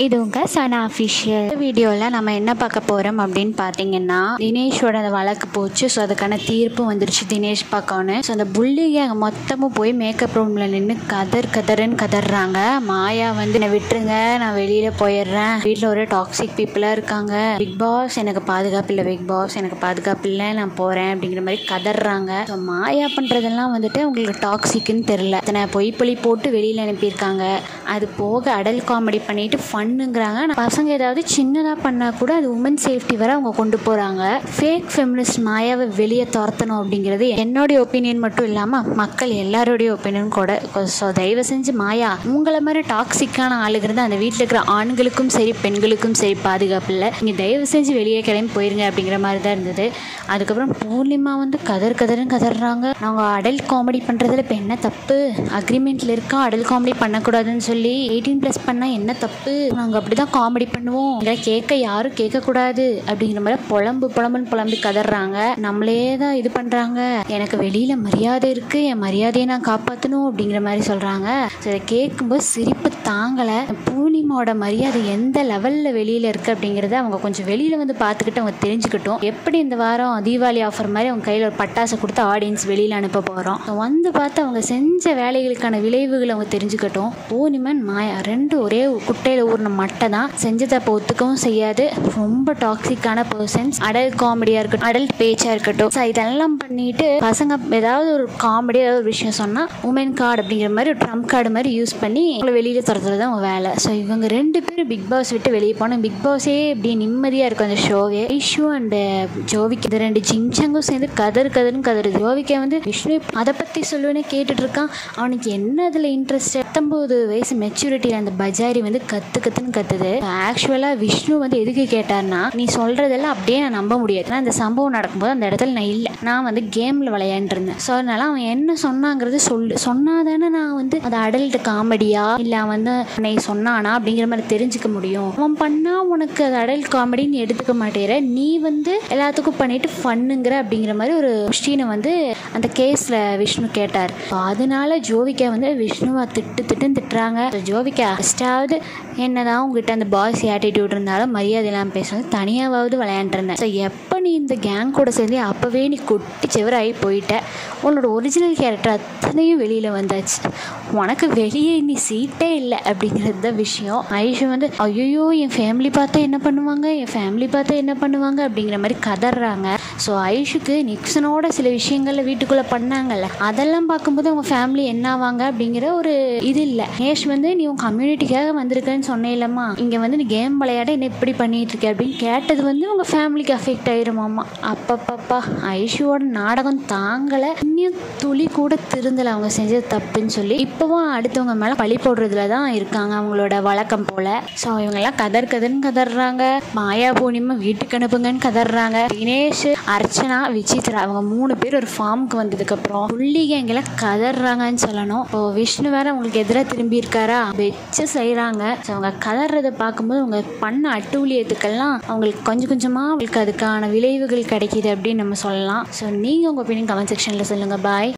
இது உங்கள் சனா அஃபிஷியல் வீடியோவில் நம்ம என்ன பார்க்க போகிறோம் அப்படின்னு பார்த்தீங்கன்னா தினேஷோட அந்த வழக்கு போச்சு ஸோ அதுக்கான தீர்ப்பு வந்துருச்சு தினேஷ் பார்க்கணும் ஸோ அந்த புள்ளிங்க அங்கே மொத்தமும் போய் மேக்கப் ரூமில் நின்று கதர் கதருன்னு கதறாங்க மாயா வந்து என்னை விட்டுருங்க நான் வெளியில் போயிடுறேன் வீட்டில் ஒரே டாக்ஸிக் பீப்புளாக இருக்காங்க பிக் பாஸ் எனக்கு பாதுகாப்பு இல்லை பிக் பாஸ் எனக்கு பாதுகாப்பு இல்லை நான் போகிறேன் அப்படிங்கிற மாதிரி கதறாங்க ஸோ மாயா பண்ணுறதெல்லாம் வந்துட்டு உங்களுக்கு டாக்ஸிக்குன்னு தெரில அத்தனை பொய் பொலி போட்டு வெளியில் அனுப்பியிருக்காங்க அது போக அடல் காமெடி பண்ணிட்டு ஃபன்னுங்கிறாங்க ஆனா பசங்க ஏதாவது சின்னதாக பண்ணால் கூட அது உமன் சேஃப்டி வரை அவங்க கொண்டு போகிறாங்க ஃபேக் ஃபெமினிஸ்ட் மாயாவை வெளியே துரத்தணும் அப்படிங்கிறது என்னுடைய ஒப்பீனியன் மட்டும் இல்லாமல் மக்கள் எல்லாருடைய ஒப்பீனியன் கூட ஸோ தயவு செஞ்சு மாயா உங்களை மாதிரி டாக்ஸிக்கான ஆளுங்கிறது அந்த வீட்டில் இருக்கிற ஆண்களுக்கும் சரி பெண்களுக்கும் சரி பாதுகாப்பு இல்லை நீங்கள் தயவு செஞ்சு வெளியே கிளம்பி போயிருங்க அப்படிங்கிற மாதிரி தான் இருந்தது அதுக்கப்புறம் பூர்ணிமா வந்து கதர் கதர்னு கதறாங்க நாங்கள் அடல்ட் காமெடி பண்ணுறதுல இப்போ என்ன தப்பு அக்ரிமெண்ட்டில் இருக்கா அடல்ட் காமெடி பண்ணக்கூடாதுன்னு சொல்லி எயிட்டீன் ப்ளஸ் பண்ணால் என்ன தப்பு நாங்கள் அப்படி தான் காமெடி பண்ணுவோம் இதை கேட்க யாரும் கேட்கக்கூடாது அப்படிங்கிற மாதிரி புலம்பு புலம்புன்னு புலம்பி கதறாங்க நம்மளே தான் இது பண்ணுறாங்க எனக்கு வெளியில் மரியாதை இருக்குது என் மரியாதையை நான் காப்பாற்றணும் அப்படிங்கிற மாதிரி சொல்கிறாங்க ஸோ இதை கேட்கும்போது சிரிப்பு தாங்கலை பூர்ணிமாவோட மரியாதை எந்த லெவலில் வெளியில் இருக்குது அப்படிங்கிறத அவங்க கொஞ்சம் வெளியில் வந்து பார்த்துக்கிட்டு அவங்க தெரிஞ்சுக்கிட்டோம் எப்படி இந்த வாரம் தீபாவளி ஆஃபர் மாதிரி அவங்க கையில் ஒரு பட்டாசு கொடுத்து ஆடியன்ஸ் வெளியில் அனுப்ப போகிறோம் வந்து பார்த்து அவங்க செஞ்ச வேலைகளுக்கான விளைவுகளை அவங்க தெரிஞ்சுக்கட்டும் பூர்ணிமன் மாயா ரெண்டு ஒரே குட்டையில் ஊறின மட்டை தான் செஞ்சதை அப்போ ஒத்துக்கவும் செய்யாது ரொம்ப டாக்ஸிக்கான பர்சன்ஸ் அடல்ட் காமெடியாக இருக்கட்டும் அடல்ட் பேச்சாக இருக்கட்டும் ஸோ இதெல்லாம் பண்ணிட்டு பசங்க ஏதாவது ஒரு காமெடி ஏதாவது ஒரு விஷயம் சொன்னால் உமன் கார்டு அப்படிங்கிற மாதிரி ஒரு ட்ரம்ப் கார்டு மாதிரி யூஸ் பண்ணி அவங்களை வெளியில் துரத்துறது தான் அவங்க வேலை ஸோ இவங்க ரெண்டு பேரும் பிக் பாஸ் விட்டு வெளியே போனால் பிக் பாஸே இப்படி நிம்மதியாக இருக்கும் அந்த ஷோவே ஐஷு அண்ட் ஜோவிக்கு இது ரெண்டு ஜிங்சங்கும் சேர்ந்து கதறு கதறுன்னு கதறு ஜோவிக்கா வந்து விஷ்ணு அதை பற்றி சொல்லுவேன்னு கேட்டுட்டு இருக்கான் அவனுக்கு என்ன அதில் இன்ட்ரெஸ்ட் பத்தொம்போது வயசு மெச்சூரிட்டியில் அந்த பஜாரி வந்து கத்து கத்துன்னு கத்துது ஆக்சுவலாக விஷ்ணு வந்து எதுக்கு கேட்டார்னா நீ சொல்கிறதெல்லாம் அப்படியே நான் நம்ப முடியாது ஏன்னா இந்த சம்பவம் நடக்கும்போது அந்த இடத்துல நான் இல்லை நான் வந்து கேமில் விளையாண்டுருந்தேன் ஸோ அதனால அவன் என்ன சொன்னாங்கிறது சொல்லு சொன்னாதானே நான் வந்து அது அடல்ட் காமெடியா இல்லை அவன் வந்து நீ சொன்னானா அப்படிங்கிற மாதிரி தெரிஞ்சுக்க முடியும் அவன் பண்ணால் உனக்கு அது அடல்ட் காமெடின்னு எடுத்துக்க மாட்டேற நீ வந்து எல்லாத்துக்கும் பண்ணிட்டு ஃபன்னுங்கிற அப்படிங்கிற மாதிரி ஒரு கொஸ்டினை வந்து அந்த கேஸில் விஷ்ணு கேட்டார் So அதனால ஜோவிகா வந்து விஷ்ணுவை திட்டு திட்டுன்னு திட்டுறாங்க So ஜோவிகா ஃபஸ்ட்டாவது என்னதான் உங்ககிட்ட அந்த பாய்ஸ் ஆட்டிடியூட் இருந்தாலும் மரியாதை இல்லாமல் பேசுவது தனியாவது விளையாண்டுருந்தேன் ஸோ எப்போ நீ இந்த கேங் கூட சேர்ந்து அப்போவே நீ கொட்டி செவராகி போயிட்ட உன்னோட ஒரிஜினல் கேரக்டர் அத்தனையும் வெளியில் வந்தாச்சு உனக்கு வெளியே நீ சீட்டே இல்லை அப்படிங்கிறது தான் விஷயம் ஐஷு வந்து ஐயோ என் ஃபேமிலி பார்த்தா என்ன பண்ணுவாங்க என் ஃபேமிலி பார்த்தா என்ன பண்ணுவாங்க அப்படிங்கிற மாதிரி கதறாங்க ஸோ ஐஷுக்கு நிக்சனோட சில விஷயங்கள்ல வீட்டுக்குள்ளே பண்ணாங்கல்ல அதெல்லாம் பார்க்கும்போது அவங்க ஃபேமிலி என்ன ஆவாங்க அப்படிங்கிற ஒரு இது இல்லை நேஷ் வந்து நீ உன் கம்யூனிட்டிக்காக வந்திருக்கேன்னு சொன்னேன்லம்மா இங்கே வந்து நீ கேம் விளையாட என்ன இப்படி பண்ணிட்டு இருக்க அப்படின்னு கேட்டது வந்து உங்கள் ஃபேமிலிக்கு அஃபெக்ட் ஆயிருமாம்மா அப்பப்பப்பா ஐஷுவோட நாடகம் தாங்கலை இன்னும் துளி கூட திருந்தலை அவங்க செஞ்சது தப்புன்னு சொல்லி இப்போவும் அடுத்தவங்க மேலே பழி போடுறதுல தான் இருக்காங்க அவங்களோட வழக்கம் போல் ஸோ இவங்கெல்லாம் கதர் கதர்னு கதறாங்க மாயா பூர்ணிமா வீட்டுக்கு அனுப்புங்கன்னு கதறாங்க தினேஷ் அர்ச்சனா விசித்ரா அவங்க மூணு பேர் ஒரு ஃபார்முக்கு வந்ததுக்கப்புறம் புள்ளிக எங்கெல்லாம் கதறாங்கன்னு சொல்லணும் இப்போ விஷ்ணு வேற அவங்களுக்கு எதிராக திரும்பி இருக்காரா வச்சு செய்கிறாங்க ஸோ அவங்க கதறதை பார்க்கும்போது அவங்க பண்ண அட்டூழியத்துக்கெல்லாம் அவங்களுக்கு கொஞ்சம் கொஞ்சமாக அவங்களுக்கு அதுக்கான விளைவுகள் கிடைக்கிது அப்படின்னு நம்ம சொல்லலாம் ஸோ நீங்கள் உங்கள் ஒப்பீனியன் கமெண்ட் செக்ஷனில் சொல்லுங்கள் பாய்